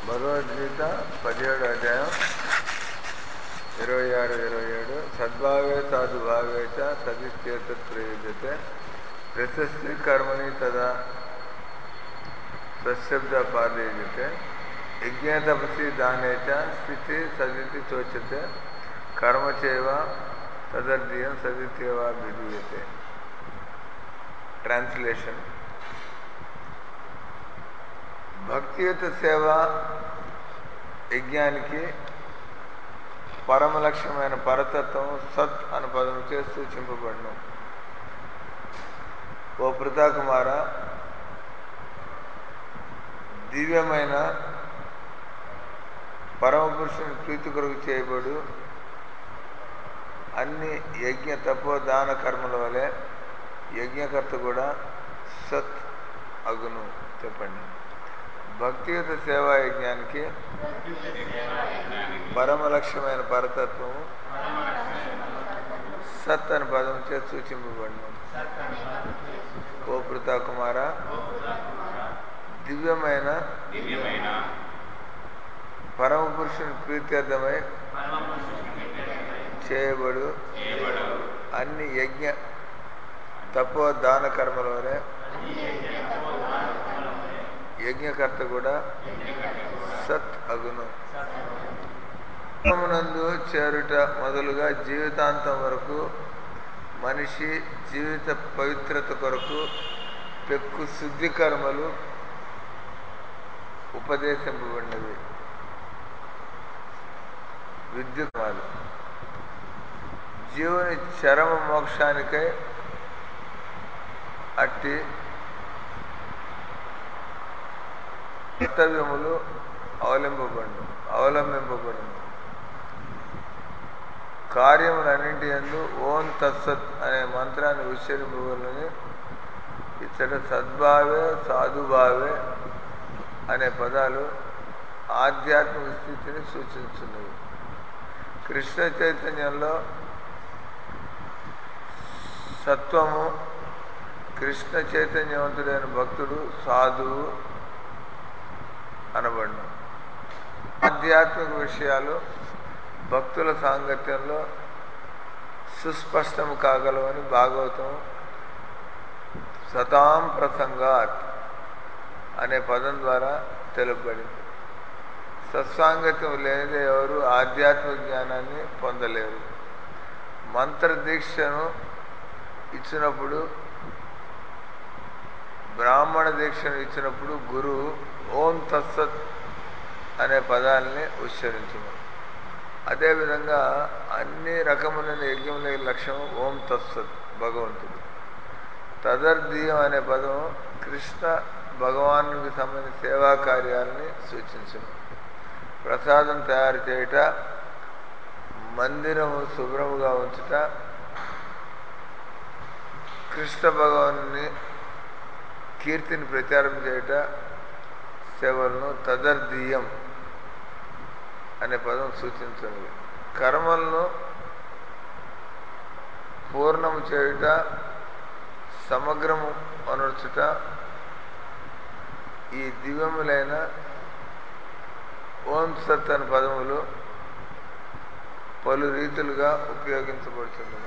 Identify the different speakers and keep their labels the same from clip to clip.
Speaker 1: భగవద్గీత పదిహేడు అధ్యాయం ఇరవై ఆరు ఇరవై ఏడు సద్భావే సాధుభావే చ సదిశ్చేత ప్రయుజ్యతే ప్రశస్తి కర్మణి తదా సశబ్ద పాదయుజతే యజ్ఞతపసి దానే చ స్థితి సదితి చోచ్యతే కర్మ చేవ తదర్థీయం సదిత్యవా విధీయతే ట్రాన్స్లేషన్ భక్తియుత సేవ యజ్ఞానికి పరమ లక్ష్యమైన పరతత్వం సత్ అను పదముచే సూచింపబడును ఓ పృథాకుమార దివ్యమైన పరమపురుషుని ప్రీతి కొరకు చేయబడు అన్ని యజ్ఞ తపో దాన కర్మల వలె యజ్ఞకర్త కూడా సత్ అగును చెప్పండి భక్తియుత సేవా యజ్ఞానికి పరమ లక్ష్యమైన పరతత్వము సత్ అని పదం చే సూచింపబడిన ఓ పృథాకుమార దివ్యమైన
Speaker 2: దివ్యమైన
Speaker 1: పరమ పురుషుని ప్రీత్యర్థమై చేయబడు
Speaker 2: చేయబడు
Speaker 1: అన్ని యజ్ఞ తపో దాన కర్మలోనే యజ్ఞకర్త కూడా సత్ అగును నందు చేరుట మొదలుగా జీవితాంతం వరకు మనిషి జీవిత పవిత్రత కొరకు పెక్కు శుద్ధి కర్మలు ఉపదేశింపబడినవి విద్యుత్మాలు జీవుని చరమ మోక్షానికై అట్టి కర్తవ్యములు అవలంబబడు అవలంబింపబడును కార్యములన్నింటి ఎందు ఓం తత్సత్ అనే మంత్రాన్ని ఉచ్చరింపవలని ఇచ్చట సద్భావే సాధుభావే అనే పదాలు ఆధ్యాత్మిక స్థితిని సూచిస్తున్నవి కృష్ణ చైతన్యంలో సత్వము కృష్ణ చైతన్యవంతుడైన భక్తుడు సాధువు అనబడిన ఆధ్యాత్మిక విషయాలు భక్తుల సాంగత్యంలో సుస్పష్టము కాగలవని భాగవతం సతాం ప్రసంగాత్ అనే పదం ద్వారా తెలుపబడింది సత్సాంగత్యం లేనిదే ఎవరు ఆధ్యాత్మిక జ్ఞానాన్ని పొందలేరు మంత్ర దీక్షను ఇచ్చినప్పుడు బ్రాహ్మణ దీక్షను ఇచ్చినప్పుడు గురువు ఓం తత్సత్ అనే పదాలని ఉచ్చరించను అదేవిధంగా అన్ని రకములైన యజ్ఞముల లక్ష్యం ఓం తత్సత్ భగవంతుడు తదర్థీయం అనే పదం కృష్ణ భగవానునికి సంబంధించిన సేవా కార్యాలని సూచించను ప్రసాదం తయారు చేయుట మందిరము శుభ్రముగా ఉంచుట కృష్ణ భగవాను కీర్తిని ప్రచారం చేయుట సేవలను తదర్థీయం అనే పదం సూచించండి కర్మలను పూర్ణము చేయుట సమగ్రము అనర్చుట ఈ దివ్యములైన ఓం సత్ అనే పదములు పలు రీతులుగా ఉపయోగించబడుతున్నాయి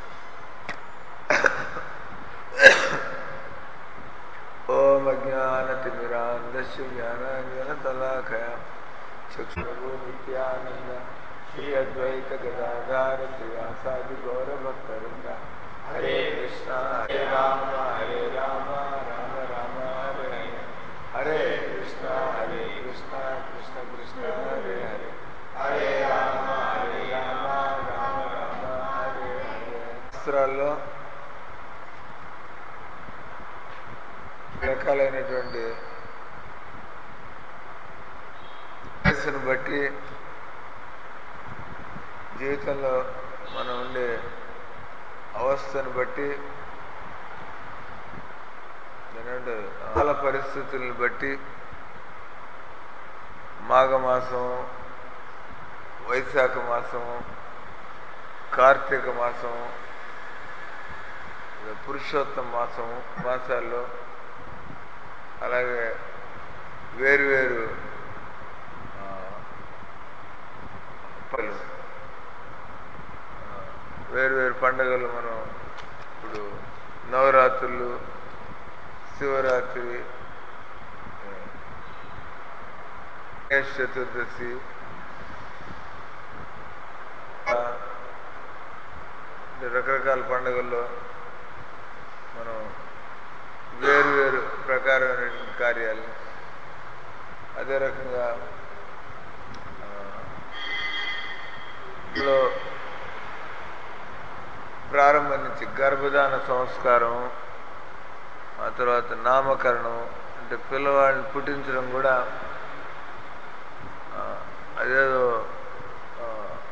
Speaker 1: ఓం అజ్ఞానతిమిరాంధస్య జ్ఞానాంజనతలాఖయ చక్షురో నిత్యానంద శ్రీ అద్వైత గదాధార శ్రీవాసాది గౌరభక్తరుంద హరే కృష్ణ హరే రామ హరే రామ రామ రామ హరే హరే హరే కృష్ణ హరే కృష్ణ కృష్ణ కృష్ణ హరే హరే హరే రామ హరే రామ రామ రామ హరే హరే శాస్త్రాల్లో రకాలైనటువంటి వయసును బట్టి జీవితంలో మనం ఉండే అవస్థను బట్టి ఏమంటారు కాల పరిస్థితులను బట్టి మాఘమాసం వైశాఖ మాసం కార్తీక మాసం పురుషోత్తమ మాసం మాసాల్లో అలాగే వేరువేరు పండుగలు మనం ఇప్పుడు నవరాత్రులు శివరాత్రి గణేష్ చతుర్దశి ఆ, రకరకాల పండుగల్లో మనం వేరు వేరు ప్రకారమైనటువంటి కార్యాలు అదే రకంగా ఆ, ఇందులో ప్రారంభం నుంచి గర్భధాన సంస్కారం ఆ తర్వాత నామకరణం అంటే పిల్లవాడిని పుట్టించడం కూడా ఆ, అదేదో ఆ,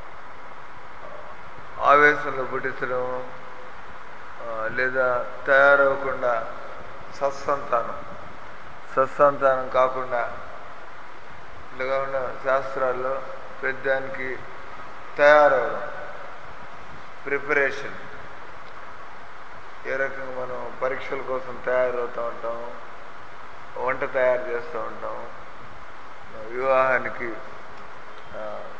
Speaker 1: ఆవేశంలో పుట్టించడం ఆ, లేదా తయారవ్వకుండా సత్సంతానం సత్సంతానం కాకుండా ఇలాగా ఉన్న శాస్త్రాల్లో పెద్దానికి తయారవడం ప్రిపరేషన్ ఏ రకంగా మనం పరీక్షల కోసం తయారవుతూ ఉంటాం వంట తయారు చేస్తూ ఉంటాం వివాహానికి ఆ,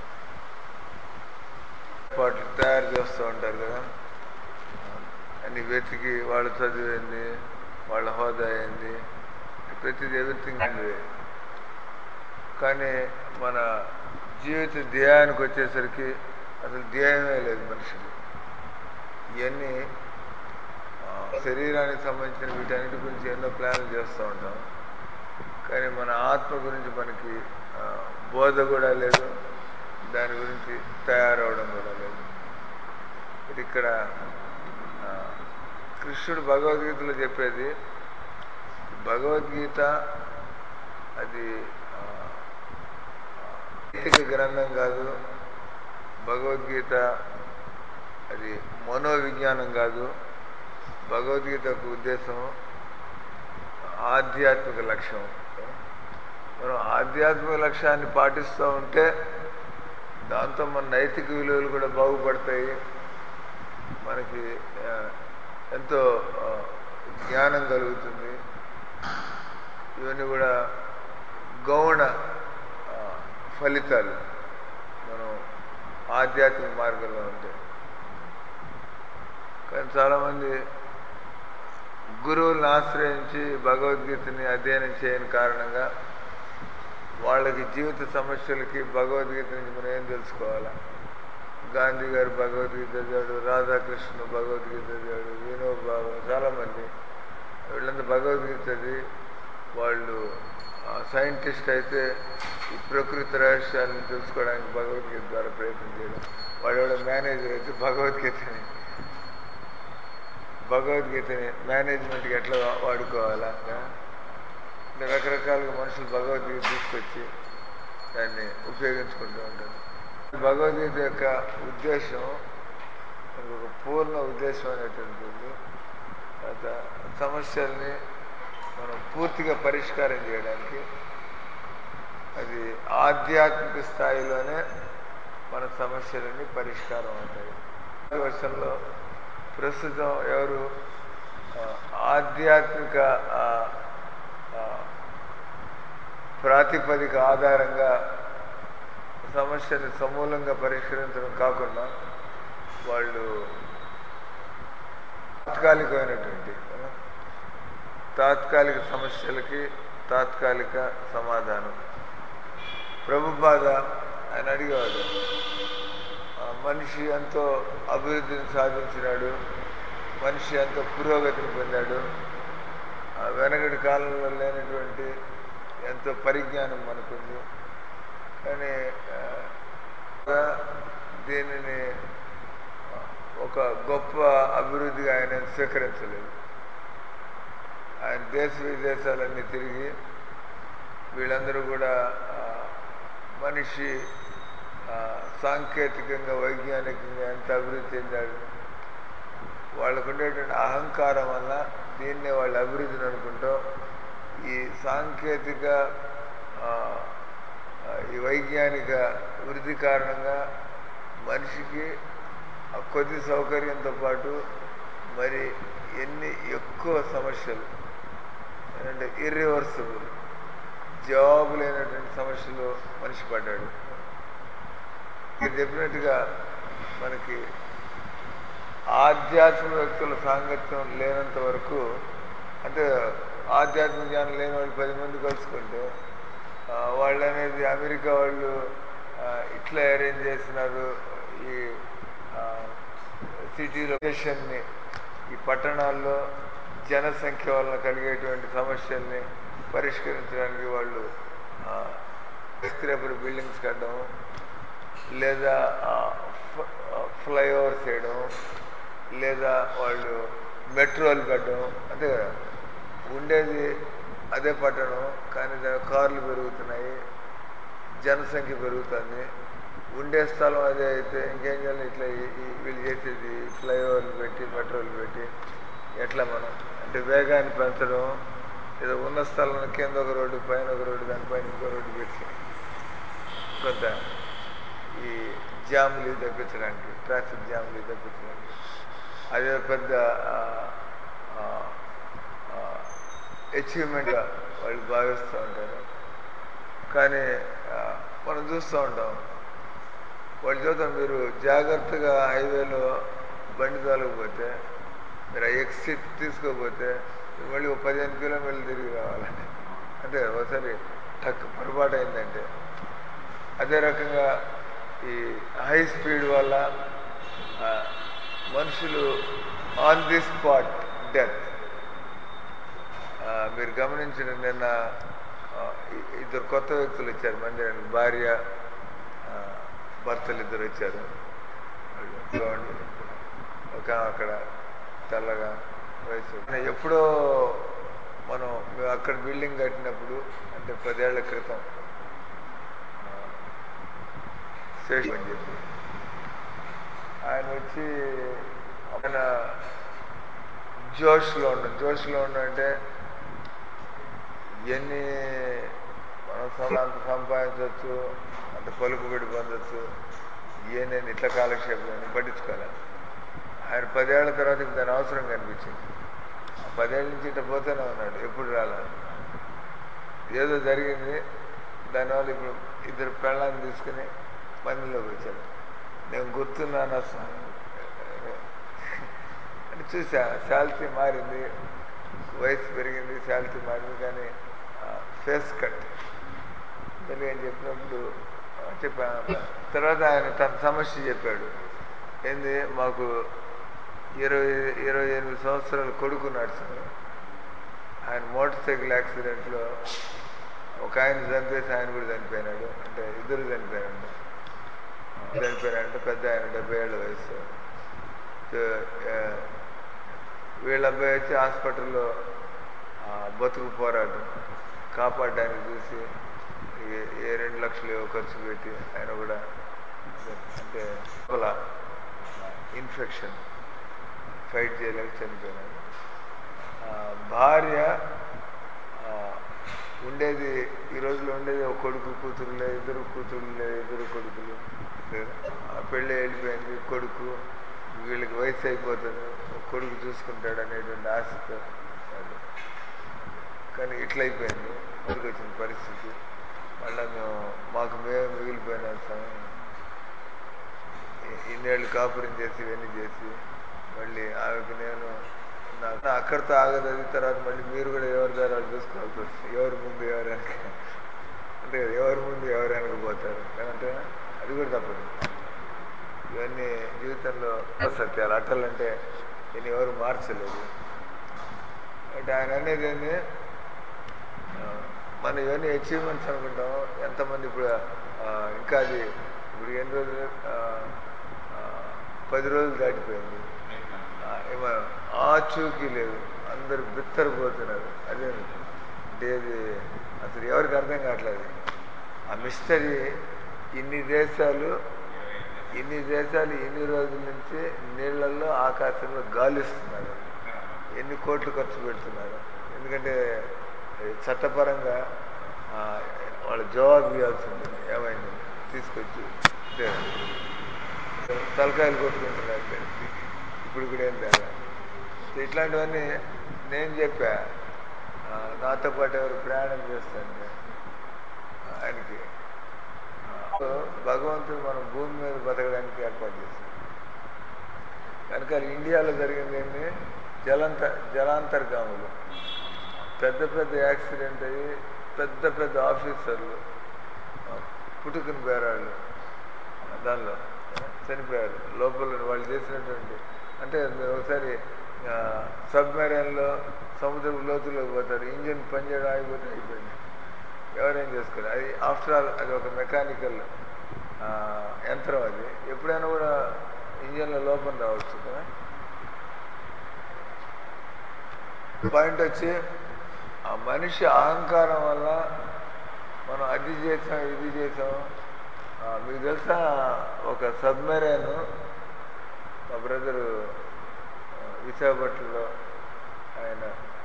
Speaker 1: ఏర్పాట్లు తయారు చేస్తూ ఉంటారు కదా అని వెతికి వాళ్ళ చదువు ఏంది వాళ్ళ హోదా ఏంది ప్రతిది ఎవ్రీథింగ్ కానీ మన జీవిత ధ్యేయానికి వచ్చేసరికి అసలు ధ్యేయమే లేదు మనిషికి ఇవన్నీ ఆ, శరీరానికి సంబంధించిన వీటన్నిటి గురించి ఎన్నో ప్లాన్లు చేస్తూ ఉంటాం కానీ మన ఆత్మ గురించి మనకి ఆ, బోధ కూడా లేదు దాని గురించి తయారవడం కూడా లేదు ఇది ఇక్కడ ఆ, కృష్ణుడు భగవద్గీతలో చెప్పేది భగవద్గీత అది ఆ, నైతిక గ్రంథం కాదు భగవద్గీత అది మనోవిజ్ఞానం కాదు భగవద్గీత యొక్క ఉద్దేశం ఆధ్యాత్మిక లక్ష్యం మనం ఆధ్యాత్మిక లక్ష్యాన్ని పాటిస్తూ ఉంటే దాంతో మన నైతిక విలువలు కూడా బాగుపడతాయి మనకి ఆ, ఎంతో ఆ, జ్ఞానం కలుగుతుంది ఇవన్నీ కూడా గౌణ ఆ, ఫలితాలు మనం ఆధ్యాత్మిక మార్గంలో ఉంటే కానీ చాలామంది గురువులను ఆశ్రయించి భగవద్గీతని అధ్యయనం చేయని కారణంగా వాళ్ళకి జీవిత సమస్యలకి భగవద్గీత నుంచి మనం ఏం తెలుసుకోవాలా గాంధీ గారు భగవద్గీత చదివాడు రాధాకృష్ణ భగవద్గీత చదివాడు వినోబాబు చాలామంది వీళ్ళంతా భగవద్గీత చదివి వాళ్ళు సైంటిస్ట్ అయితే ఈ ప్రకృతి రహస్యాలను తెలుసుకోవడానికి భగవద్గీత ద్వారా ప్రయత్నం చేయడం వాడు ఎవడో మేనేజర్ అయితే భగవద్గీతని భగవద్గీతని మేనేజ్మెంట్కి ఎట్లా వా- వాడుకోవాలా ఆ? ఇట్లా రకరకాలుగా మనుషులు భగవద్గీత తీసుకొచ్చి దాన్ని ఉపయోగించుకుంటూ ఉంటారు భగవద్గీత యొక్క ఉద్దేశం మనకు ఒక పూర్ణ ఉద్దేశం అనేటువంటిది తర్వాత సమస్యల్ని మనం పూర్తిగా పరిష్కారం చేయడానికి అది ఆధ్యాత్మిక స్థాయిలోనే మన సమస్యలన్నీ పరిష్కారం అవుతాయి ఈ వర్షంలో ప్రస్తుతం ఎవరు ఆ, ఆధ్యాత్మిక ఆ, ఆ, ప్రాతిపదిక ఆధారంగా సమస్యని సమూలంగా పరిష్కరించడం కాకుండా వాళ్ళు తాత్కాలికమైనటువంటి ఆ, తాత్కాలిక సమస్యలకి తాత్కాలిక సమాధానం ప్రభుపాద ఆయన అడిగేవాడు ఆ, మనిషి ఎంతో అభివృద్ధిని సాధించినాడు మనిషి ఎంతో పురోగతిని పొందాడు ఆ వెనకటి కాలంలో లేనటువంటి ఎంతో పరిజ్ఞానం మనకుంది కానీ ఆ, దీనిని ఆ, ఒక గొప్ప అభివృద్ధిగా ఆయన స్వీకరించలేదు ఆయన దేశ విదేశాలన్నీ తిరిగి వీళ్ళందరూ కూడా ఆ, మనిషి ఆ, సాంకేతికంగా వైజ్ఞానికంగా ఎంత అభివృద్ధి చెందాడు వాళ్ళకు ఉండేటువంటి అహంకారం వల్ల దీన్నే వాళ్ళ అభివృద్ధిని అనుకుంటూ ఈ సాంకేతిక ఆ, ఆ, ఈ వైజ్ఞానిక వృద్ధి కారణంగా మనిషికి ఆ కొద్ది సౌకర్యంతో పాటు మరి ఎన్ని ఎక్కువ సమస్యలు ఏంటంటే ఇర్రివర్సిబుల్ జవాబు లేనటువంటి సమస్యలు మనిషి పడ్డాడు ఇది డెఫినెట్గా మనకి ఆధ్యాత్మిక వ్యక్తుల సాంగత్యం లేనంత వరకు అంటే ఆధ్యాత్మిక జ్ఞానం లేని వాళ్ళు పది మంది కలుసుకుంటే ఆ, వాళ్ళు అనేది అమెరికా వాళ్ళు ఆ, ఇట్లా అరేంజ్ చేసినారు ఈ సిటీ లొకేషన్ని ఈ పట్టణాల్లో జనసంఖ్య వలన కలిగేటువంటి సమస్యల్ని పరిష్కరించడానికి వాళ్ళు స్క్రేపర్ బిల్డింగ్స్ కట్టడం లేదా ఫ్లైఓవర్స్ వేయడం లేదా వాళ్ళు మెట్రోలు కట్టడం అంతే కదా ఉండేది అదే పట్టణం కానీ దాని కార్లు పెరుగుతున్నాయి జనసంఖ్య పెరుగుతుంది ఉండే స్థలం అదే అయితే ఇంకేం చేయాలి ఇట్లా ఈ- ఈ- వీళ్ళు చేసేది ఫ్లైఓవర్లు పెట్టి మెట్రోలు పెట్టి ఎట్లా మనం అంటే వేగాన్ని పెంచడం ఏదో ఉన్న స్థలం కింద ఒక రోడ్డు పైన ఒక రోడ్డు దానిపైన ఇంకో రోడ్డు పెట్టి కొంత ఈ జాములు తప్పించడానికి ట్రాఫిక్ జాములు తప్పించడానికి అదే పెద్ద అచీవ్మెంట్గా వాళ్ళు భావిస్తూ ఉంటారు కానీ ఆ, మనం చూస్తూ ఉంటాం వాళ్ళు చూద్దాం మీరు జాగ్రత్తగా హైవేలో బండి తోలకపోతే మీరు ఆ ఎక్సిట్ తీసుకోకపోతే మీరు మళ్ళీ ఒక పదిహేను కిలోమీటర్లు తిరిగి రావాలి అంటే ఒకసారి టక్ పొరపాటు అయిందంటే అదే రకంగా ఈ హై స్పీడ్ వల్ల ఆ, మనుషులు ఆన్ ది స్పాట్ డెత్ మీరు గమనించిన నిన్న ఆ, ఇ- ఇద్దరు కొత్త వ్యక్తులు వచ్చారు మందిరానికి భార్య ఆ, భర్తలు ఇద్దరు వచ్చారు వాళ్ళు చూడండి. ఒక ఆమె అక్కడ తెల్లగా వయసు ఎప్పుడో మనం మేము అక్కడ బిల్డింగ్ కట్టినప్పుడు అంటే పదేళ్ల క్రితం ఆ, శేష్ అని చెప్పి ఆయన వచ్చి ఆయన జోష్లో ఉండ జోష్లో ఉండ అంటే ఎన్ని మనం సం- అంత సంపాదించవచ్చు అంత పలుకుబడి పొందొచ్చు ఏ నేను ఇట్లా కాలక్షేపం అని పట్టించుకోలే ఆయన పదేళ్ల తర్వాత ఇంక దాని అవసరం కనిపించింది ఆ పదేళ్ళ నుంచి ఇట్లా పోతూనే ఉన్నాడు ఎప్పుడు రాలా ఏదో జరిగింది దానివల్ల ఇప్పుడు ఇద్దరు పెళ్ళాన్ని తీసుకుని మందిలోకి వచ్చాడు నేను గుర్తున్నాను అసలు అంటే చూసా శాలరీ మారింది వయసు పెరిగింది శాలరీ మారింది కానీ ఫేస్ కట్ తెలుగు అని చెప్పినప్పుడు ఆ, చెప్పా తర్వాత ఆయన తన సమస్య చెప్పాడు ఏంది మాకు ఇరవై ఇరవై ఎనిమిది సంవత్సరాలు కొడుకున్నాడు సార్ ఆయన మోటార్ సైకిల్ యాక్సిడెంట్లో ఒక ఆయన చంపేసి ఆయన కూడా చనిపోయినాడు అంటే ఇద్దరు చనిపోయాడు చనిపోయారంటే పెద్ద ఆయన డెబ్బై ఏళ్ళ వయసు సో, ఆ, వీళ్ళ అబ్బాయి వచ్చి హాస్పిటల్లో ఆ, బతుకు పోరాడు కాపాడడానికి చూసి ఏ- ఏ రెండు లక్షలు ఏవో ఖర్చు పెట్టి ఆయన కూడా అంటే లోపల ఇన్ఫెక్షన్ ఫైట్ చేయలేక చనిపోయినాడు ఆ, భార్య ఆ, ఉండేది ఈ రోజులో ఉండేది ఒక కొడుకు కూతురులే ఇద్దరు కూతురులే ఇద్దరు కొడుకులు లేదు. ఆ పెళ్ళి వెళ్ళిపోయింది కొడుకు వీళ్ళకి వయసు అయిపోతుంది ఒక కొడుకు చూసుకుంటాడు అనేటువంటి ఆశతో అది. కానీ ఇట్లా అయిపోయింది ముందుకు వచ్చిన పరిస్థితి మళ్ళీ మేము మాకు మేము మిగిలిపోయిన సమయం ఇ- ఇన్నేళ్ళు కాపురం చేసి ఇవన్నీ చేసి మళ్ళీ ఆమెకు నేను నాకు అక్కడితో ఆగదు అది తర్వాత మళ్ళీ మీరు కూడా ఎవరి ద్వారా వాళ్ళు చూసుకోవాల్సి వస్తుంది ఎవరి ముందు ఎవరు వెనక అంటే ఎవరి ముందు ఎవరు వెనకపోతారు ఏమంటే అది కూడా తప్పదు ఇవన్నీ జీవితంలో సత్యాలు అట్టలంటే దీన్ని ఎవరు మార్చలేదు అంటే ఆయన అనేది ఏంది ఆ, మనం ఇవన్నీ అచీవ్మెంట్స్ అనుకుంటాం ఎంతమంది ఇప్పుడు ఆ, ఇంకా అది ఇప్పుడు ఎన్ని రోజులు ఆ, ఆ, పది రోజులు దాటిపోయింది ఆ, ఏమో ఆచూకీ లేదు అందరు బిత్తరపోతున్నారు అదే అంటే ఇది అసలు ఎవరికి అర్థం కావట్లేదు ఆ మిస్టరీ ఇన్ని దేశాలు ఇన్ని దేశాలు ఇన్ని రోజుల నుంచి నీళ్ళల్లో ఆకాశంలో గాలిస్తున్నారు ఎన్ని కోట్లు ఖర్చు పెడుతున్నారు ఎందుకంటే ఈ చట్టపరంగా ఆ, వాళ్ళు జవాబు ఇవ్వాల్సి ఉంటుంది ఏమైంది తీసుకొచ్చి అంటే తలకాయలు కొట్టుకుంటున్నారు ఇప్పుడు కూడా ఏం తేడా సో ఇట్లాంటివన్నీ నేను చెప్పా ఆ, నాతో పాటు ఎవరు ప్రయాణం చేస్తాంటే ఆయనకి ఆ, సో భగవంతుడు మనం భూమి మీద బతకడానికి ఏర్పాటు చేశాడు వెనకాల ఇండియాలో జరిగింది ఏంటి జలంత జలాంతర్గాములు పెద్ద పెద్ద యాక్సిడెంట్ అయ్యి పెద్ద పెద్ద ఆఫీసర్లు ఆ, పుట్టుకుని పేరాళ్ళు దానిలో చనిపోయారు లోపల వాళ్ళు చేసినటువంటి అంటే మీరు ఒకసారి సబ్మెరైన్లో సముద్ర లోతులోకి పోతారు ఇంజిన్ పనిచేయడం ఆగిపోతే అయిపోయింది ఎవరేం చేసుకోరు అది ఆఫ్టర్ ఆల్ అది ఒక మెకానికల్ యంత్రం అది ఎప్పుడైనా కూడా ఇంజన్లో లోపం రావచ్చు కదా పాయింట్ వచ్చి ఆ మనిషి అహంకారం వల్ల మనం అది చేసాం ఇది చేసాం ఆ, మీకు తెలుసా ఒక సబ్మెరైన్ మా బ్రదరు విశాఖపట్నంలో ఆయన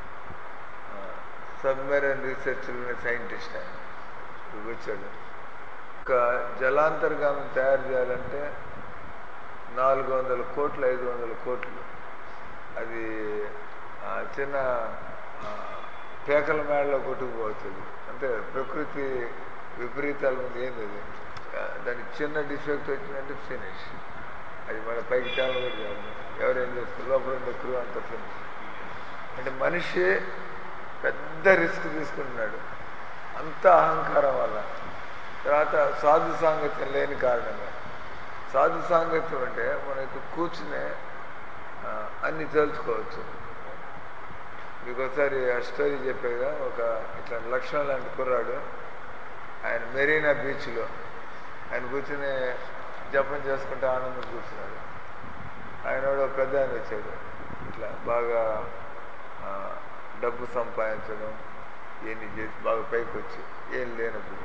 Speaker 1: సబ్మెరైన్ రీసెర్చ్లోని సైంటిస్ట్ ఆయన ఇక్కడికి వచ్చాడు ఒక జలాంతర్గామం తయారు చేయాలంటే నాలుగు వందల కోట్లు ఐదు వందల కోట్లు అది ఆ, చిన్న ఆ, పేకల మేడలో కొట్టుకుపోతుంది అంటే ప్రకృతి విపరీతాల ముందు ఏంది అది ఆ, దానికి చిన్న డిఫెక్ట్ వచ్చిందంటే ఫినిష్ అది మన పైకి తేమ కూడా చేయాలి ఎవరేం చేస్తారు లోపల ఉండే క్రూ అంత ఫినిష్ అంటే మనిషి పెద్ద రిస్క్ తీసుకుంటున్నాడు అంత అహంకారం వల్ల తర్వాత సాధు సాంగత్యం లేని కారణంగా సాధు సాంగత్యం అంటే మనకి కూర్చునే ఆ, అన్ని తెలుసుకోవచ్చు మీకు ఒకసారి ఆ స్టోరీ చెప్పేగా ఒక ఇట్లా లక్ష్మణ్ లాంటి కుర్రాడు ఆయన మెరీనా బీచ్లో ఆయన కూర్చుని జపం చేసుకుంటే ఆనందం కూర్చున్నాడు ఆయన కూడా ఒక పెద్ద ఆయన వచ్చాడు ఇట్లా బాగా ఆ, డబ్బు సంపాదించడం ఇవన్నీ చేసి బాగా పైకి వచ్చి ఏం లేనప్పుడు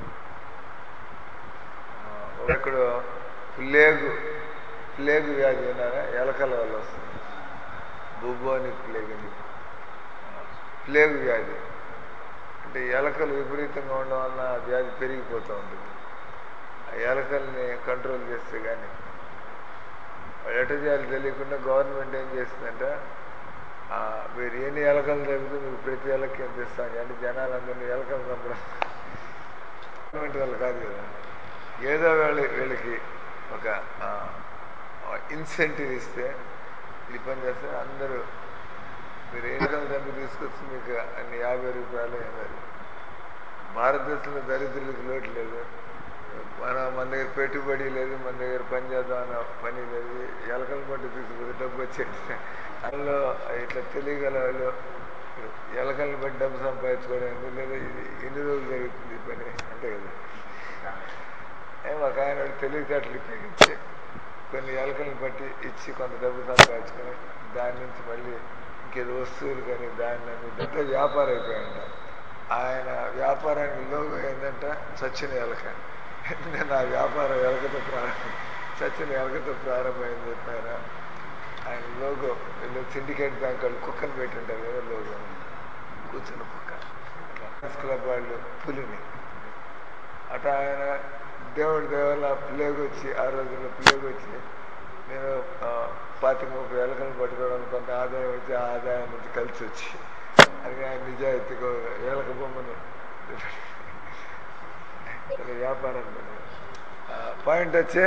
Speaker 1: ఆ, ఎక్కడో ప్లేగు ప్లేగు వ్యాధి విన్నారా ఎలకల వల్ల వస్తుంది బుబోనిక్ ప్లేగ్ అని ఆ, ప్లేగు వ్యాధి అంటే ఎలకలు విపరీతంగా ఉండడం వల్ల ఆ వ్యాధి పెరిగిపోతూ ఉంటుంది ఆ ఎలకల్ని కంట్రోల్ చేస్తే కానీ వాళ్ళు ఎట చేయాలి తెలియకుండా గవర్నమెంట్ ఏం చేస్తుందంటే ఆ, మీరు ఎన్ని ఎలకలు చంపితే మీకు ప్రతి ఎలకి ఎంత ఇస్తాను అంటే జనాలందరినీ ఎలకలు చంపడం గవర్నమెంట్ వల్ల కాదు కదా ఏదో వీళ్ళ వీళ్ళకి ఒక ఇన్సెంటివ్ ఇస్తే ఇది పని చేస్తే అందరూ మీరు ఎన్నికలు చంపి తీసుకొచ్చి మీకు అన్ని యాభై రూపాయలు ఏమారు భారతదేశంలో దరిద్రులకు లోటు లేదు మన మన దగ్గర పెట్టుబడి లేదు మన దగ్గర పని చేద్దాం అన్న పని లేదు ఎలకల పట్టు తీసుకుపోతే డబ్బు వచ్చేది అందులో ఇట్లా తెలియగల వాళ్ళు ఎలకల్ని బట్టి డబ్బు సంపాదించుకోవడం ఎందుకు లేదా ఇది ఎన్ని రోజులు జరుగుతుంది ఈ పని అంతే కదా ఏ ఒక ఆయన వాడు తెలివితేటలు ఉపయోగించి కొన్ని ఎలకల్ని బట్టి ఇచ్చి కొంత డబ్బు సంపాదించుకొని దాని నుంచి మళ్ళీ ఇంకేదో వస్తువులు కానీ దాన్ని అన్ని పెద్ద వ్యాపారం అయిపోయాయంట ఆయన వ్యాపారానికి లోగో ఏంటంటే చచ్చిన ఎలక ఎందుకంటే నా వ్యాపారం ఎలకతో ప్రారంభం చచ్చిన ఎలకతో ప్రారంభమైంది చెప్పారా ఆయన లోగో వీళ్ళు సిండికేట్ బ్యాంక్ వాళ్ళు కుక్కను పెట్టింటారు కదా లోగో కూర్చున్న కుక్క లయన్స్ క్లబ్ వాళ్ళు పులిని అట ఆయన దేవుడి దేవాల ప్లేగ్ వచ్చి ఆ రోజుల్లో ప్లేగ్ వచ్చి నేను ఆ, పాతిక ముప్పై ఎలకలను పట్టుకోవడానికి కొంత ఆదాయం వచ్చి ఆ ఆదాయం నుంచి కలిసి వచ్చి అది ఆయన నిజాయితీగా ఏలక బొమ్మను అది వ్యాపారం పాయింట్ వచ్చి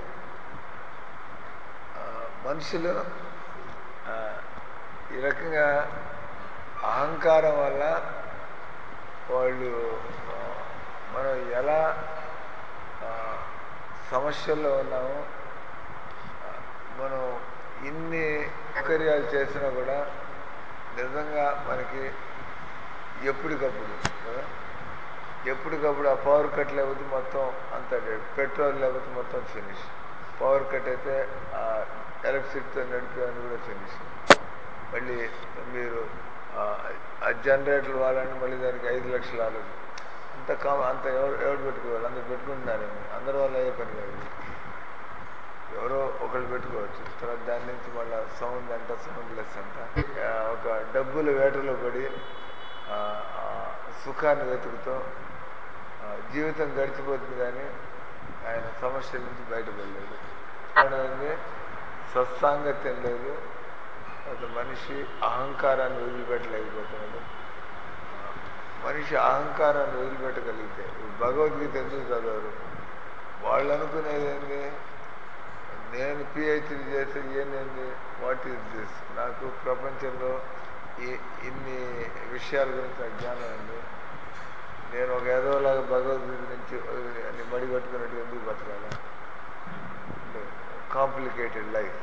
Speaker 1: ఆ, మనుషులు ఆ, ఈ రకంగా అహంకారం వల్ల వాళ్ళు ఆ, మనం ఎలా ఆ, సమస్యల్లో ఉన్నామో ఆ, మనం ఇన్ని సౌకర్యాలు చేసినా కూడా నిజంగా మనకి ఎప్పటికప్పుడు కదా, ఎప్పటికప్పుడు ఆ పవర్ కట్ లేకపోతే మొత్తం అంత డెడ్ పెట్రోల్ లేకపోతే మొత్తం ఫినిష్ పవర్ కట్ అయితే ఆ ఎలక్ట్రిసిటీతో నడిపేవన్నీ కూడా ఫినిష్ మళ్ళీ మీరు ఆ, ఆ జనరేటర్లు వాడాలని మళ్ళీ దానికి ఐదు లక్షలు ఆలోచన అంత కామ అంత ఎవరు ఎవరు పెట్టుకోవాలి అందరు పెట్టుకుంటున్నారేమో అందరి వల్ల అయ్యే పని కాదు ఇది. ఎవరో ఒకళ్ళు పెట్టుకోవచ్చు తర్వాత దాని నుంచి మళ్ళీ సౌండ్ అంట సౌండ్ లెస్ అంట ఆ, ఒక డబ్బుల వేటలో పడి ఆ, ఆ సుఖాన్ని వెతుకుతూ ఆ, జీవితం గడిచిపోతుంది కానీ ఆయన సమస్యల నుంచి బయటపడలేదు కారణం ఏంది సత్సాంగత్యం లేదు అది మనిషి అహంకారాన్ని వదిలిపెట్టలేకపోతున్నాడు ఆ, మనిషి అహంకారాన్ని వదిలిపెట్టగలిగితే ఇప్పుడు భగవద్గీత ఎందుకు చదవరు వాళ్ళు అనుకునేది ఏంది నేను పిహెచ్డి చేసి ఏంటండి వాట్ ఈస్ దిస్ నాకు ప్రపంచంలో ఈ ఇన్ని విషయాల గురించి నాకు జ్ఞానం ఉంది నేను ఒక ఏదోలాగా భగవద్గీత నుంచి అన్ని మడి కట్టుకున్నట్టు ఎందుకు బతకాలి కాంప్లికేటెడ్ లైఫ్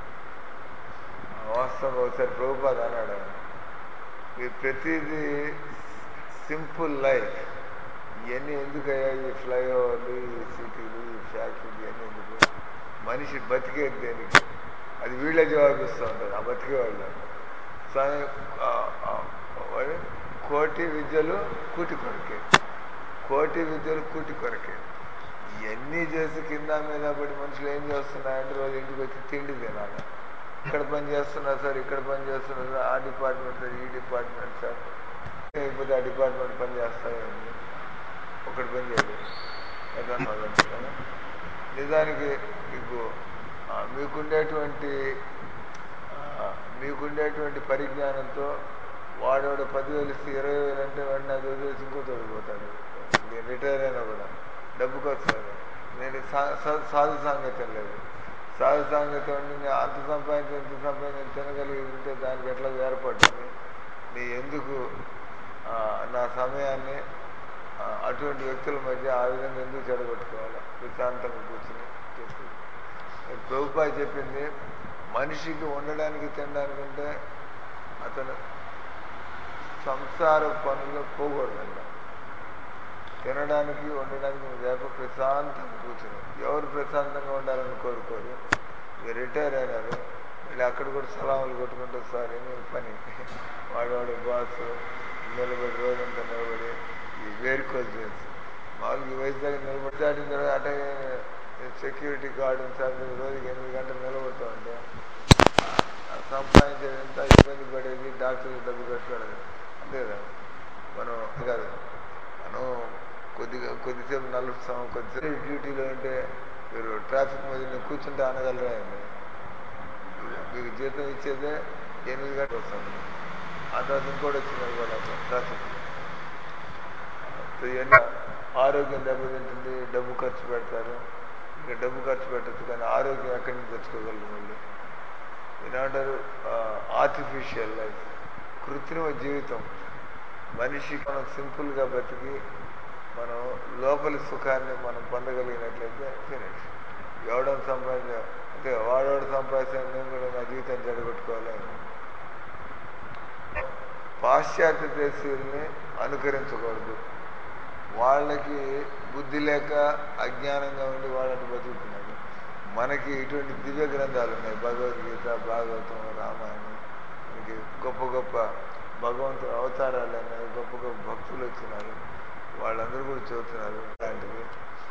Speaker 1: వాస్తవం ఒకసారి ప్రభుపాద అన్నాడు ఆయన. మీరు ప్రతిదీ సింపుల్ లైఫ్ ఇవన్నీ ఎందుకయ్యా ఈ ఫ్లైఓవర్లు ఈ సిటీలు ఈ ఫ్యాక్టరీలు ఇవన్నీ ఎందుకు మనిషి బతికేది దేనికి అది వీళ్ళే జవాబిస్తూ ఉంటారు ఆ బతికే వాళ్ళు స్వామి ఆ, ఆ, వాడు కోటి విద్యలు కూటి కొరకే కోటి విద్యలు కూటి కొరకే ఇవన్నీ చేసి కింద మీద పడి మనుషులు ఏం చేస్తున్నారంటే రోజు ఇంటికి వచ్చి తిండి తినాలి ఇక్కడ పని చేస్తున్నారు సార్ ఇక్కడ పని చేస్తున్నారు సార్ ఆ డిపార్ట్మెంట్ సార్ ఈ డిపార్ట్మెంట్ సార్ అయిపోతే ఆ డిపార్ట్మెంట్ పని చేస్తాయండి ఒకటి పని చేయదు ఏదన్నా అదంతా కదా. నిజానికి మీకు ఆ, మీకుండేటువంటి ఆ, మీకుండేటువంటి పరిజ్ఞానంతో వాడవాడు పదివేలు ఇస్తే ఇరవై వేలు అంటే వెంటనే అది వదిలేసి ఇంకో తోడిపోతాడు నేను రిటైర్ అయినా కూడా డబ్బుకి వస్తాను నేను సా- సా- సాధు సాంగత్యం లేదు సాధు సాంగత్యం అంటే నేను అంత సంపాదించి ఎంత సంపాదించి తినగలిగి ఉంటే దానికి ఎట్లా ఏర్పడుతుంది నీ ఎందుకు ఆ, నా సమయాన్ని ఆ, అటువంటి వ్యక్తుల మధ్య ఆ విధంగా ఎందుకు చెడగొట్టుకోవాలి ప్రశాంతంగా కూర్చుని చేస్తుంది ప్రభుపా చెప్పింది మనిషికి ఉండడానికి తినడానికి ఉంటే అతను సంసార పనులు పోకూడదంట తినడానికి ఉండడానికి వేప ప్రశాంతంగా కూర్చుని ఎవరు ప్రశాంతంగా ఉండాలని కోరుకోరు మీరు రిటైర్ అయినారు వీళ్ళు అక్కడ కూడా సలాములు కొట్టుకుంటూ సార్ ఏమి పని వాడు వాడు బాస్ నిలబడి రోజంతా నిలబడి ఈ వేరుకోలు చేసి మామూలుగా ఈ వయసు దగ్గర నిలబడి దాటిన తర్వాత అటే సెక్యూరిటీ గార్డు సార్ మీరు రోజుకి ఎనిమిది గంటలు నిలబడుతూ ఉంటే ఆ సంపాదించేది ఎంత ఇబ్బంది పడేది డాక్టర్ డబ్బు కట్టుకోవడం అంతే కదా మనం కాదు మనం కొద్దిగా కొద్దిసేపు నలుస్తాం కొద్దిసేపు డ్యూటీలో ఉంటే మీరు ట్రాఫిక్ మధ్య కూర్చుంటే అనగలరా అండి మీకు జీతం ఇచ్చేదే ఎనిమిది గంటలు వస్తుంది ఆ తర్వాత ఇంకోటి వచ్చింది కూడా ట్రాఫిక్ సో ఇవన్నీ ఆరోగ్యం దెబ్బతింటుంది డబ్బు ఖర్చు పెడతారు ఇంకా డబ్బు ఖర్చు పెట్టచ్చు కానీ ఆరోగ్యం ఎక్కడి నుంచి తెచ్చుకోగలరు మళ్ళీ ఏమంటారు ఆర్టిఫిషియల్ లైఫ్ కృత్రిమ జీవితం మనిషి మనం సింపుల్గా బతికి మనం లోపలి సుఖాన్ని మనం పొందగలిగినట్లయితే ఫినిష్ ఎవడం సంపాదించ అంటే వాడవాడు సంపాదించిన నేను కూడా నా జీవితం జడగొట్టుకోవాలి పాశ్చాత్య దేశీయుల్ని అనుకరించకూడదు వాళ్ళకి బుద్ధి లేక అజ్ఞానంగా ఉండి వాళ్ళని బతుకుతున్నారు మనకి ఇటువంటి దివ్య గ్రంథాలు ఉన్నాయి భగవద్గీత భాగవతం రామాయణం మనకి గొప్ప గొప్ప భగవంతుడు అవతారాలు ఉన్నాయి గొప్ప గొప్ప భక్తులు వచ్చినారు వాళ్ళందరూ కూడా చదువుతున్నారు లాంటివి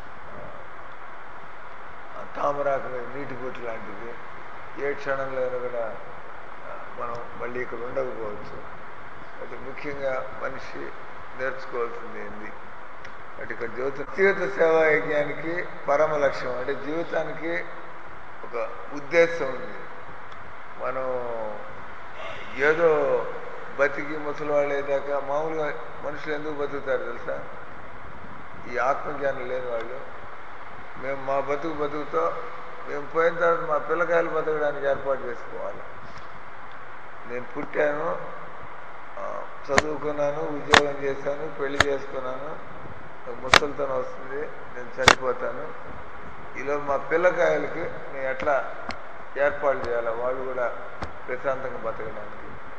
Speaker 1: ఆ తామరాకు మీద నీటి బొట్టు లాంటిది ఏ క్షణంలో అయినా కూడా ఆ, మనం మళ్ళీ ఇక్కడ ఉండకపోవచ్చు అది ముఖ్యంగా మనిషి నేర్చుకోవాల్సింది ఏంది అంటే ఇక్కడ జీవిత జీవిత సేవా యజ్ఞానికి పరమ లక్ష్యం అంటే జీవితానికి ఒక ఉద్దేశం ఉంది మనం ఏదో బతికి ముసలి వాళ్ళు అయ్యేదాకా మామూలుగా మనుషులు ఎందుకు బతుకుతారు తెలుసా ఈ ఆత్మజ్ఞానం లేని వాళ్ళు మేము మా బతుకు బతుకుతో మేము పోయిన తర్వాత మా పిల్లకాయలు బతకడానికి ఏర్పాటు చేసుకోవాలి నేను పుట్టాను ఆ, చదువుకున్నాను ఉద్యోగం చేశాను పెళ్లి చేసుకున్నాను నాకు ముసలితనం వస్తుంది నేను చనిపోతాను ఈలో మా పిల్లకాయలకి నేను ఎట్లా ఏర్పాటు చేయాలి వాళ్ళు కూడా ప్రశాంతంగా బతకడానికి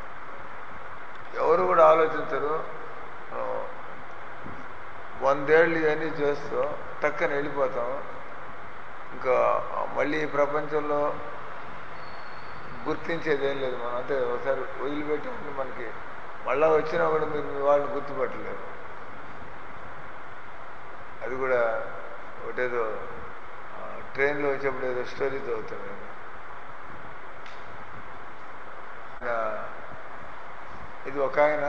Speaker 1: ఎవరు కూడా ఆలోచించరు ఆ, వందేళ్ళు ఇవన్నీ చేస్తూ టక్కన వెళ్ళిపోతాం ఇంకా మళ్ళీ ఈ ప్రపంచంలో గుర్తించేది ఏం లేదు మనం అంటే ఒకసారి వదిలిపెట్టినప్పుడు మనకి మళ్ళా వచ్చినా కూడా మీరు మీ వాళ్ళని గుర్తుపట్టలేరు అది కూడా ఒకటేదో ఆ, ట్రైన్లో వచ్చేప్పుడు ఏదో స్టోరీ చదువుతాను నేను ఆయన ఇది ఒక ఆయన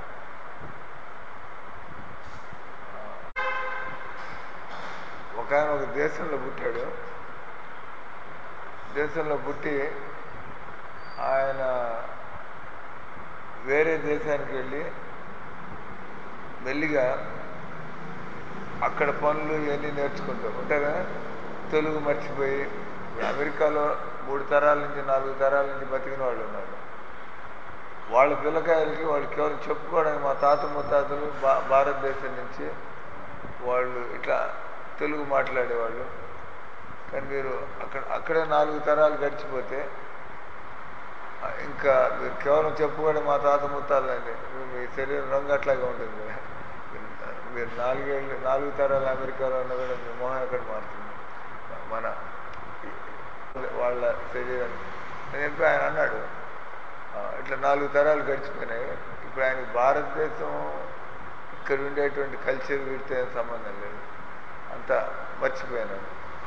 Speaker 1: ఒక ఆయన ఒక దేశంలో పుట్టాడు దేశంలో పుట్టి ఆయన వేరే దేశానికి వెళ్ళి మెల్లిగా అక్కడ పనులు ఇవన్నీ నేర్చుకుంటాం ఉంటారా తెలుగు మర్చిపోయి ఇప్పుడు అమెరికాలో మూడు తరాల నుంచి నాలుగు తరాల నుంచి బతికిన వాళ్ళు ఉన్నారు వాళ్ళ పిల్లకాయలకి వాళ్ళు కేవలం చెప్పుకోవడానికి మా తాత ముత్తాతలు భా భారతదేశం నుంచి వాళ్ళు ఇట్లా తెలుగు మాట్లాడేవాళ్ళు కానీ మీరు అక్కడ అక్కడే నాలుగు తరాలు గడిచిపోతే ఆ, ఇంకా మీరు కేవలం చెప్పుకోవడం మా తాత ముత్తాలండి మీ శరీరం రంగు అట్లాగే ఉంటుంది కదా. మీరు నాలుగేళ్ళు నాలుగు తరాలు అమెరికాలో ఉన్న కూడా మీ మొహం ఎక్కడ మారుతుంది మన వాళ్ళ శరీరం నేను చెప్పి ఆయన అన్నాడు ఆ, ఇట్లా నాలుగు తరాలు గడిచిపోయినాయి ఇప్పుడు ఆయన భారతదేశం ఇక్కడ ఉండేటువంటి కల్చర్ వీటితో ఏం సంబంధం లేదు అంతా మర్చిపోయినాడు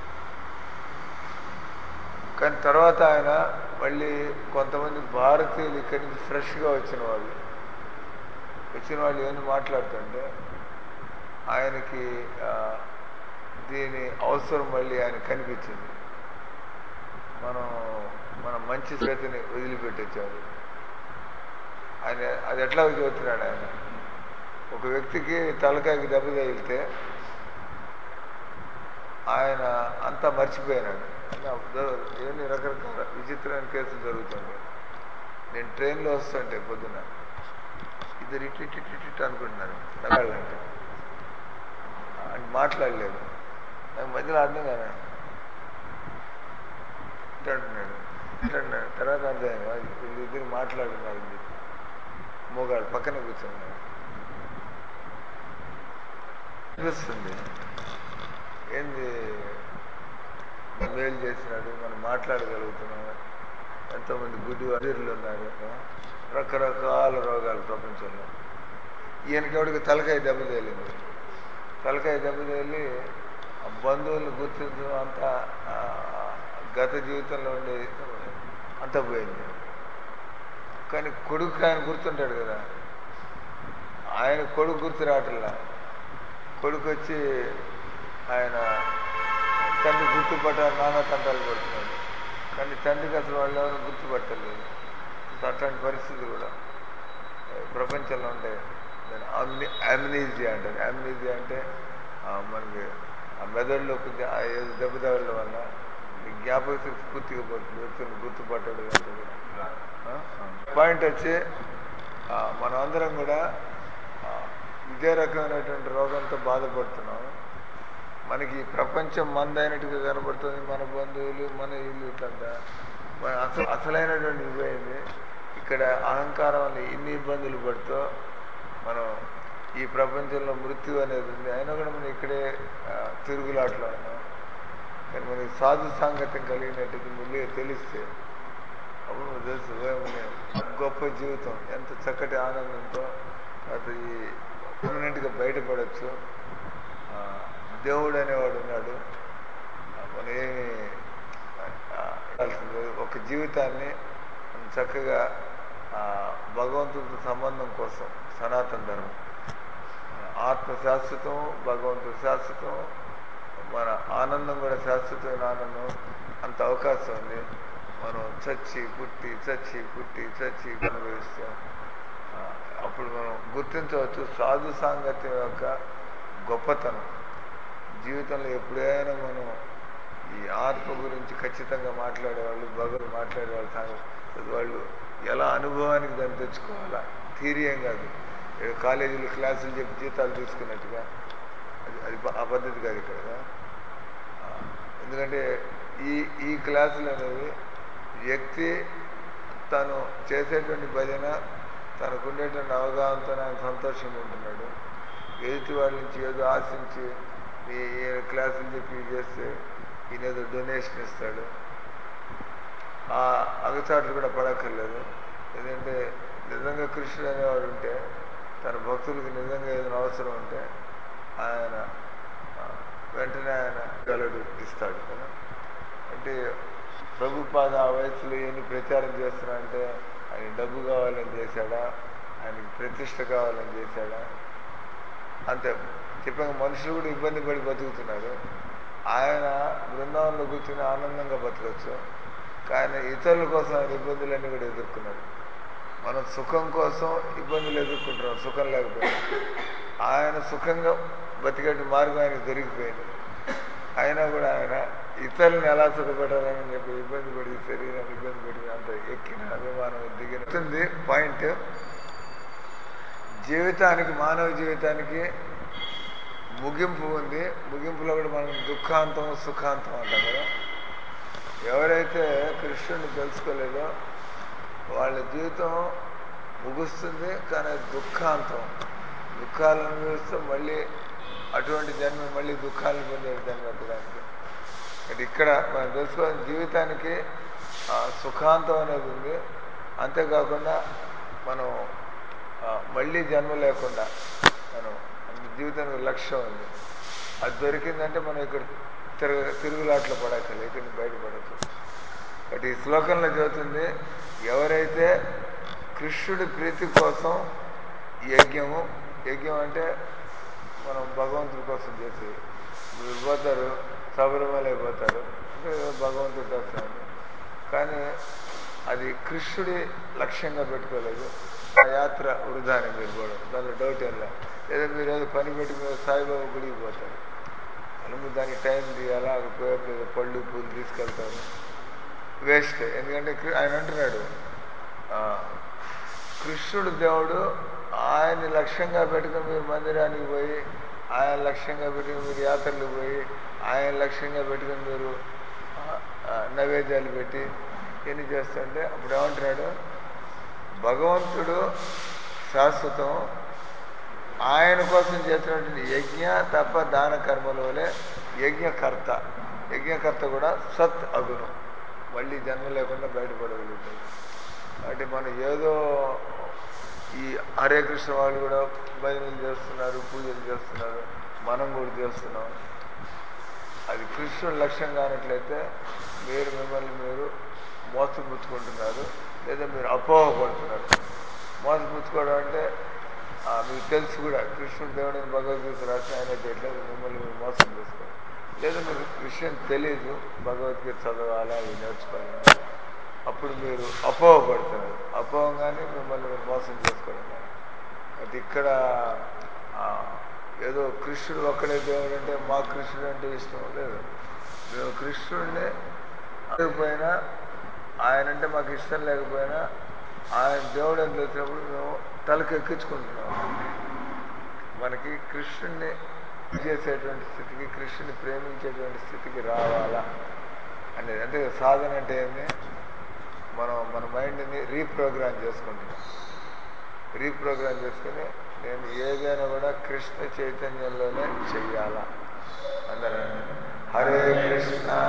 Speaker 1: కానీ తర్వాత ఆయన మళ్ళీ కొంతమంది భారతీయులు ఇక్కడి నుంచి ఫ్రెష్గా వచ్చిన వాళ్ళు వచ్చిన వాళ్ళు ఏంది మాట్లాడుతుంటే ఆయనకి ఆ, దీని అవసరం మళ్ళీ ఆయన కనిపించింది మనం మన మంచి శ్వేతని వదిలిపెట్టొచ్చాడు ఆయన అది ఎట్లా చెబుతున్నాడు ఆయన ఒక వ్యక్తికి తలకాయకి దెబ్బ తగిలితే ఆయన అంతా మర్చిపోయినాడు అంటే అప్పుడు ఎన్ని రకరకాల విచిత్రమైన కేసులు జరుగుతుంది నేను ట్రైన్లో వస్తుంటే పొద్దున ఇద్దరు ఇటు ఇటు ఇటు ఇటు అనుకుంటున్నారు నగాళ్ళంటే అని మాట్లాడలేదు నాకు మధ్యలో అర్థం కదా ఇటు అంటున్నాడు ఇటు అంటున్నాడు తర్వాత అర్థమైంది వీళ్ళిద్దరు మాట్లాడుతున్నారు అని చెప్పి మోగాడు పక్కన కూర్చున్నాడు అనిపిస్తుంది ఏంది మేలు చేసినాడు మనం మాట్లాడగలుగుతున్నాం ఎంతోమంది గుడ్డి అధీరులు ఉన్నారు రకరకాల రోగాలు ప్రపంచంలో ఈయనకి ఎవడికి తలకాయ దెబ్బ తేలింది తలకాయ దెబ్బ తేలి ఆ బంధువులను గుర్తించడం అంతా ఆ, గత జీవితంలో ఉండే అంతా పోయింది కానీ కొడుకు ఆయన గుర్తుంటాడు కదా ఆయన కొడుకు గుర్తు రావట్లా కొడుకు వచ్చి ఆయన తండ్రి గుర్తుపట్టాలి నాన్న తంటాలు పడుతున్నాడు కానీ తండ్రికి అసలు వాళ్ళు ఎవరు గుర్తుపట్టలేదు సో అట్లాంటి పరిస్థితి కూడా ఆ, ప్రపంచంలో ఉంటాయి దాన్ని అమ్ని అమ్నీజియా అంటారు అమ్నీజియా అంటే ఆ, మనకి ఆ మెదడులో కొంచెం ఆ ఏదో దెబ్బ తగలడం వల్ల ఈ జ్ఞాపక శక్తి పూర్తిగా పోతుంది వ్యక్తులను గుర్తుపట్టడం పాయింట్ వచ్చి ఆ, మనం అందరం కూడా ఆ, ఇదే రకమైనటువంటి రోగంతో బాధపడుతున్నాం మనకి ఈ ప్రపంచం మందైనట్టుగా కనబడుతుంది మన బంధువులు మన ఇల్లు ఇట్లంతా మన అసలు అసలైనటువంటి ఇవైంది ఇక్కడ అహంకారం వల్ల ఇన్ని ఇబ్బందులు పడుతూ మనం ఈ ప్రపంచంలో మృత్యు అనేది ఉంది అయినా కూడా మనం ఇక్కడే ఆ, తిరుగులాట్లో ఉన్నాం కానీ మనకి సాధు సాంగత్యం కలిగినట్టుగా ముందుగా తెలిస్తే అప్పుడు మనకు తెలుసు ఓయమ్మని గొప్ప జీవితం ఎంత చక్కటి ఆనందంతో అది పర్మనెంట్గా బయటపడవచ్చు ఆ, దేవుడు అనేవాడు ఉన్నాడు ఆ, మనం ఏమి ఆ, ఉండాల్సింది లేదు. ఒక జీవితాన్ని మనం చక్కగా ఆ, భగవంతుడితో సంబంధం కోసం సనాతన ధర్మం ఆత్మ శాశ్వతం భగవంతుడు శాశ్వతం మన ఆనందం కూడా శాశ్వతమైన ఆనందం అంత అవకాశం ఉంది మనం చచ్చి పుట్టి చచ్చి పుట్టి చచ్చి అనుభవిస్తాం ఆ, అప్పుడు మనం గుర్తించవచ్చు సాధు సాంగత్యం యొక్క గొప్పతనం జీవితంలో ఎప్పుడైనా మనం ఈ ఆత్మ గురించి ఖచ్చితంగా మాట్లాడేవాళ్ళు భగవద్ మాట్లాడేవాళ్ళు సంగతి వాళ్ళు ఎలా అనుభవానికి దాన్ని తెచ్చుకోవాలా థీరీ ఏం కాదు ఏదో కాలేజీలో క్లాసులు చెప్పి జీతాలు తీసుకున్నట్టుగా అది అది ప- ఆ పద్ధతి కాదు ఇక్కడ ఆ, ఎందుకంటే ఈ ఈ క్లాసులు అనేవి వ్యక్తి తను చేసేటువంటి భజన తనకు ఉండేటువంటి అవగాహనతో ఆయన సంతోషంగా ఉంటున్నాడు ఎదుటి వాళ్ళ నుంచి ఏదో ఆశించి ఈ ఈ క్లాసులు చెప్పి ఇవి చేస్తే ఈయన ఏదో డొనేషన్ ఇస్తాడు ఆ అగచాట్లు కూడా పడక్కర్లేదు ఎందుకంటే నిజంగా కృష్ణుడు అనేవాడు ఉంటే తన భక్తులకు నిజంగా ఏదైనా అవసరం ఉంటే ఆయన ఆ, వెంటనే ఆయన గలడు ఇస్తాడు కదా అంటే ప్రభుపాద ఆ వయసులో ఎన్ని ప్రచారం చేస్తున్నా అంటే ఆయన డబ్బు కావాలని చేశాడా ఆయనకి ప్రతిష్ట కావాలని చేశాడా అంతే చెప్పాక మనుషులు కూడా ఇబ్బంది పడి బతుకుతున్నారు ఆయన బృందావనంలో కూర్చుని ఆనందంగా బతకచ్చు కానీ ఇతరుల కోసం ఆయన ఇబ్బందులన్నీ కూడా ఎదుర్కొన్నారు మనం సుఖం కోసం ఇబ్బందులు ఎదుర్కొంటున్నాం సుఖం లేకపోయినా ఆయన సుఖంగా బతికేటి మార్గం ఆయనకు దొరికిపోయింది అయినా కూడా ఆయన ఇతరులను ఎలా సుఖపెట్టాలని చెప్పి ఇబ్బంది పడి శరీరాన్ని ఇబ్బంది పెట్టి అంత ఎక్కిన అభిమానం దిగినది పాయింట్ జీవితానికి మానవ జీవితానికి ముగింపు ఉంది ముగింపులో కూడా మనం దుఃఖాంతం సుఖాంతం అంటాం కదా ఎవరైతే కృష్ణుని తెలుసుకోలేదో వాళ్ళ జీవితం ముగుస్తుంది కానీ అది దుఃఖాంతం దుఃఖాలను అనుభవిస్తూ మళ్ళీ అటువంటి జన్మ మళ్ళీ దుఃఖాలను పొందే జన్మ ఎత్తడానికి అంటే ఇక్కడ మనం తెలుసుకోవాల్సిన జీవితానికి ఆ, సుఖాంతం అనేది ఉంది అంతేకాకుండా మనం ఆ, మళ్ళీ జన్మ లేకుండా మనం జీవితానికి లక్ష్యం ఉంది అది దొరికిందంటే మనం ఇక్కడ తిరగ తిరుగులాట్లో పడక్కర్లేదు ఇక్కడ నుంచి బయటపడచ్చు బట్ ఈ శ్లోకంలో చెబుతుంది ఎవరైతే కృష్ణుడి ప్రీతి కోసం యజ్ఞము యజ్ఞం అంటే మనం భగవంతుడి కోసం చేసేది మీరు పోతారు శబరిమల పోతారు అంటే భగవంతుడి దర్శనం కానీ అది కృష్ణుడి లక్ష్యంగా పెట్టుకోలేదు ఆ యాత్ర వృధా అని మీరు కూడా దానిలో డౌట్ ఏం లేదు లేదా మీరు ఏదో పని పెట్టి మీరు సాయిబాబా గుడికి పోతారు అలా మీరు దానికి టైం తీయాలా అక్కడ పోయేప్పుడు ఏదో పళ్ళు పూలు తీసుకెళ్తారు వేస్ట్ ఎందుకంటే కృ- ఆయన అంటున్నాడు ఆ, కృష్ణుడు దేవుడు ఆయన్ని లక్ష్యంగా పెట్టుకుని మీరు మందిరానికి పోయి ఆయన లక్ష్యంగా పెట్టుకుని మీరు యాత్రలకు పోయి ఆయన లక్ష్యంగా పెట్టుకుని మీరు ఆ, ఆ, నైవేద్యాలు పెట్టి ఎన్ని చేస్తుంటే అప్పుడు ఏమంటున్నాడు భగవంతుడు శాశ్వతం ఆయన కోసం చేసినటువంటి యజ్ఞ తప్ప దాన కర్మల వలె యజ్ఞకర్త యజ్ఞకర్త కూడా సత్ అగుణం మళ్ళీ జన్మ లేకుండా బయటపడగలుగుతాడు అంటే మనం ఏదో ఈ హరే కృష్ణ వాళ్ళు కూడా భజనలు చేస్తున్నారు పూజలు చేస్తున్నారు మనం కూడా చేస్తున్నాం అది కృష్ణుడు లక్ష్యం కానట్లయితే మీరు మిమ్మల్ని మీరు మోసపుచ్చుకుంటున్నారు లేదా మీరు అపోహపడుతున్నారు మోసపుచ్చుకోవడం అంటే ఆ, మీకు తెలుసు కూడా కృష్ణుడు దేవుడిని భగవద్గీత రాసిన ఆయన చేయట్లేదు మిమ్మల్ని మీరు మోసం చేసుకోవాలి లేదా మీకు విషయం తెలియదు భగవద్గీత చదవాలా ఇవి నేర్చుకోవాలని అప్పుడు మీరు అపోహపడుతున్నారు అపోహంగానే మిమ్మల్ని మీరు మోసం చేసుకోవడం కానీ. అది ఇక్కడ ఆ, ఏదో కృష్ణుడు ఒక్కడే దేవుడు అంటే మా కృష్ణుడు అంటే ఇష్టం లేదు మేము కృష్ణుడిని లేకపోయినా ఆయన అంటే మాకు ఇష్టం లేకపోయినా ఆయన దేవుడు అని తెలిసినప్పుడు మేము తలకెక్కించుకుంటున్నాం మనకి కృష్ణుడిని చేసేటువంటి స్థితికి కృష్ణుని ప్రేమించేటువంటి స్థితికి రావాలా అనేది అంటే సాధన అంటే ఏంది మనం మన మైండ్ని రీప్రోగ్రామ్ చేసుకుంటున్నాం రీప్రోగ్రామ్ చేసుకుని నేను ఏదైనా కూడా కృష్ణ చైతన్యంలోనే చెయ్యాలా అందరూ హరే కృష్ణ